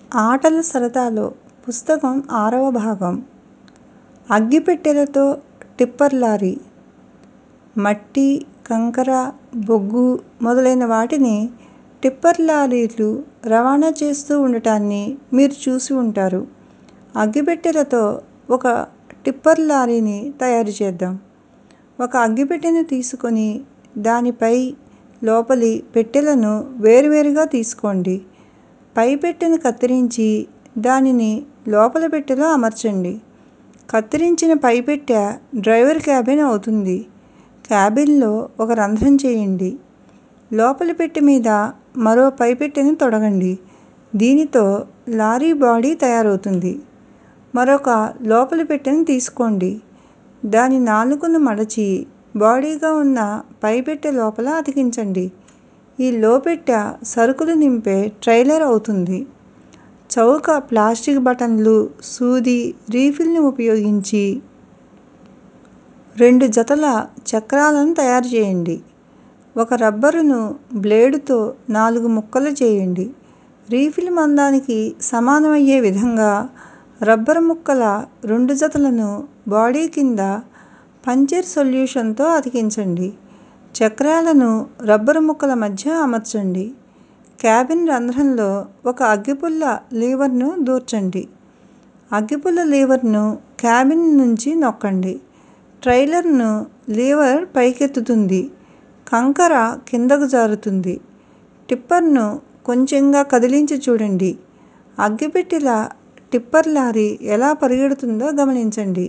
ఆటలు సరదాలో పుస్తకం ఆరవ భాగం అగ్గిపెట్టెలతో టిప్పర్ లారీ మట్టి కంకర బొగ్గు మొదలైన వాటిని టిప్పర్ లారీలు రవాణా చేస్తూ ఉండటాన్ని మీరు చూసి ఉంటారు అగ్గిపెట్టెలతో ఒక టిప్పర్ లారీని తయారు చేద్దాం ఒక అగ్గిపెట్టెను తీసుకొని దానిపై లోపలి పెట్టెలను వేరువేరుగా తీసుకోండి పై పెట్టెను కత్తిరించి దానిని లోపలి పెట్టెలో అమర్చండి కత్తిరించిన పై పెట్టె డ్రైవర్ క్యాబిన్ అవుతుంది క్యాబిన్లో ఒక రంధ్రం చేయండి లోపలి పెట్టె మీద మరో పై పెట్టెను తొడగండి దీనితో లారీ బాడీ తయారవుతుంది మరొక లోపలి పెట్టెను తీసుకోండి దాని నాలుకను మడచి బాడీగా ఉన్న పై పెట్టె లోపల అతికించండి ఈ లోపెట్టె సరుకులు నింపే ట్రైలర్ అవుతుంది చౌక ప్లాస్టిక్ బటన్లు సూది రీఫిల్ని ఉపయోగించి రెండు జతల చక్రాలను తయారు చేయండి ఒక రబ్బరును బ్లేడుతో నాలుగు ముక్కలు చేయండి రీఫిల్ మందానికి సమానమయ్యే విధంగా రబ్బరు ముక్కల రెండు జతలను బాడీ కింద పంచర్ సొల్యూషన్తో అతికించండి చక్రాలను రబ్బరు ముక్కల మధ్య అమర్చండి క్యాబిన్ రంధ్రంలో ఒక అగ్గిపుల్ల లీవర్ను దూర్చండి అగ్గిపుల్ల లీవర్ను క్యాబిన్ నుంచి నొక్కండి ట్రైలర్ను లీవర్ పైకెత్తుతుంది కంకర కిందకు జారుతుంది టిప్పర్ను కొంచెంగా కదిలించి చూడండి అగ్గిపెట్టెల టిప్పర్ లారీ ఎలా పరిగెడుతుందో గమనించండి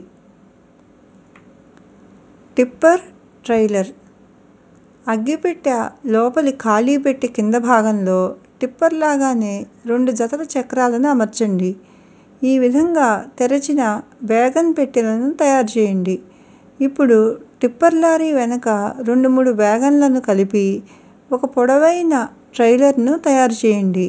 టిప్పర్ ట్రైలర్ అగ్గిపెట్టె లోపలి ఖాళీ పెట్టె కింద భాగంలో టిప్పర్ లాగానే రెండు జతల చక్రాలను అమర్చండి ఈ విధంగా తెరచిన వ్యాగన్ పెట్టెలను తయారు చేయండి ఇప్పుడు టిప్పర్ లారీ వెనక రెండు మూడు వ్యాగన్లను కలిపి ఒక పొడవైన ట్రైలర్ను తయారు చేయండి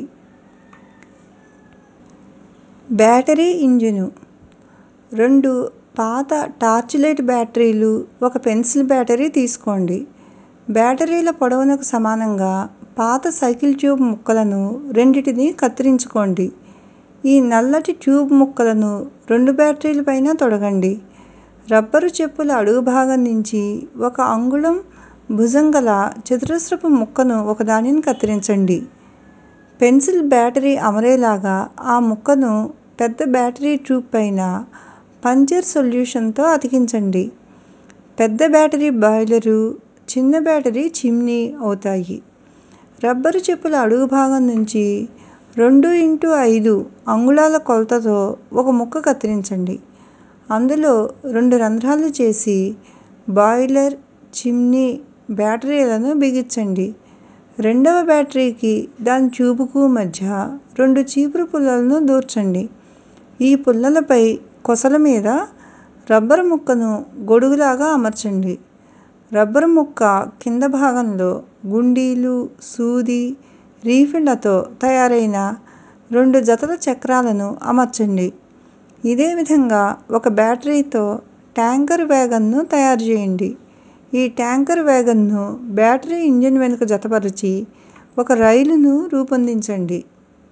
బ్యాటరీ ఇంజిను రెండు పాత టార్చ్ లైట్ బ్యాటరీలు ఒక పెన్సిల్ బ్యాటరీ తీసుకోండి బ్యాటరీల పొడవునకు సమానంగా పాత సైకిల్ ట్యూబ్ ముక్కలను రెండింటిని కత్తిరించుకోండి ఈ నల్లటి ట్యూబ్ ముక్కలను రెండు బ్యాటరీల పైన తొడగండి రబ్బరు చెప్పుల అడుగు భాగం నుంచి ఒక అంగుళం భుజం గల చతురస్రపు ముక్కను ఒకదానిని కత్తిరించండి పెన్సిల్ బ్యాటరీ అమరేలాగా ఆ ముక్కను పెద్ద బ్యాటరీ ట్యూబ్ పైన పంచర్ సొల్యూషన్తో అతికించండి పెద్ద బ్యాటరీ బాయిలరు చిన్న బ్యాటరీ చిమ్నీ అవుతాయి రబ్బరు చెప్పుల అడుగు భాగం నుంచి రెండు ఇంటూ ఐదు అంగుళాల కొలతతో ఒక ముక్క కత్తిరించండి అందులో రెండు రంధ్రాలు చేసి బాయిలర్ చిమ్నీ బ్యాటరీలను బిగించండి రెండవ బ్యాటరీకి దాని ట్యూబుకు మధ్య రెండు చీపురు పుల్లలను దూర్చండి ఈ పుల్లలపై కొసల మీద రబ్బరు ముక్కను గొడుగులాగా అమర్చండి రబ్బరు ముక్క కింద భాగంలో గుండీలు సూది రీఫిళ్లతో తయారైన రెండు జతల చక్రాలను అమర్చండి ఇదే విధంగా ఒక బ్యాటరీతో ట్యాంకర్ వ్యాగన్ను తయారు చేయండి ఈ ట్యాంకర్ వ్యాగన్ను బ్యాటరీ ఇంజిన్ వెనుక జతపరిచి ఒక రైలును రూపొందించండి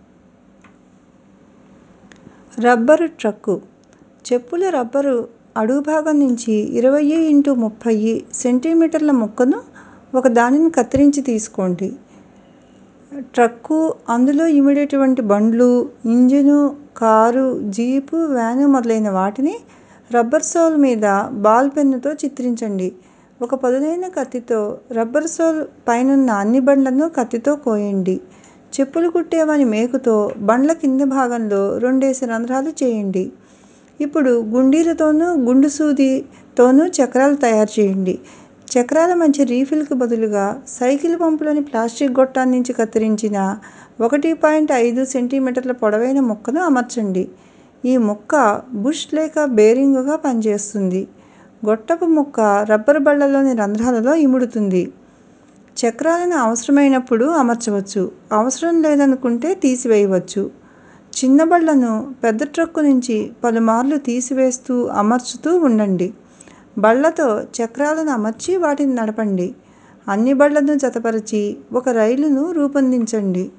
రబ్బరు ట్రక్కు చెప్పుల రబ్బరు అడుగు భాగం నుంచి ఇరవై ఇంటూ ముప్పై సెంటీమీటర్ల ముక్కను ఒక దానిని కత్తిరించి తీసుకోండి ట్రక్కు అందులో ఇమిడేటువంటి బండ్లు ఇంజిను కారు జీపు వ్యాను మొదలైన వాటిని రబ్బర్ సోల్ మీద బాల్ పెన్నుతో చిత్రించండి ఒక పదునైన కత్తితో రబ్బర్ సోల్ పైనున్న అన్ని బండ్లను కత్తితో కోయండి చెప్పులు కుట్టేవాని మేకుతో బండ్ల కింది భాగంలో రెండేసి రంధ్రాలు చేయండి ఇప్పుడు గుండీలతోనూ గుండు సూదితోనూ చక్రాలు తయారు చేయండి చక్రాల మధ్య రీఫిల్కు బదులుగా సైకిల్ పంపులోని ప్లాస్టిక్ గొట్టాన్నించి కత్తిరించిన ఒకటి పాయింట్ ఐదు సెంటీమీటర్ల పొడవైన ముక్కను అమర్చండి ఈ ముక్క బుష్ లేక బేరింగుగా పనిచేస్తుంది గొట్టపు ముక్క రబ్బరు బళ్లలోని రంధ్రాలలో ఇముడుతుంది చక్రాలను అవసరమైనప్పుడు అమర్చవచ్చు అవసరం లేదనుకుంటే తీసివేయవచ్చు చిన్న బళ్లను పెద్ద ట్రక్కు నుంచి పలుమార్లు తీసివేస్తూ అమర్చుతూ ఉండండి బళ్లతో చక్రాలను అమర్చి వాటిని నడపండి అన్ని బళ్లను జతపరచి ఒక రైలును రూపొందించండి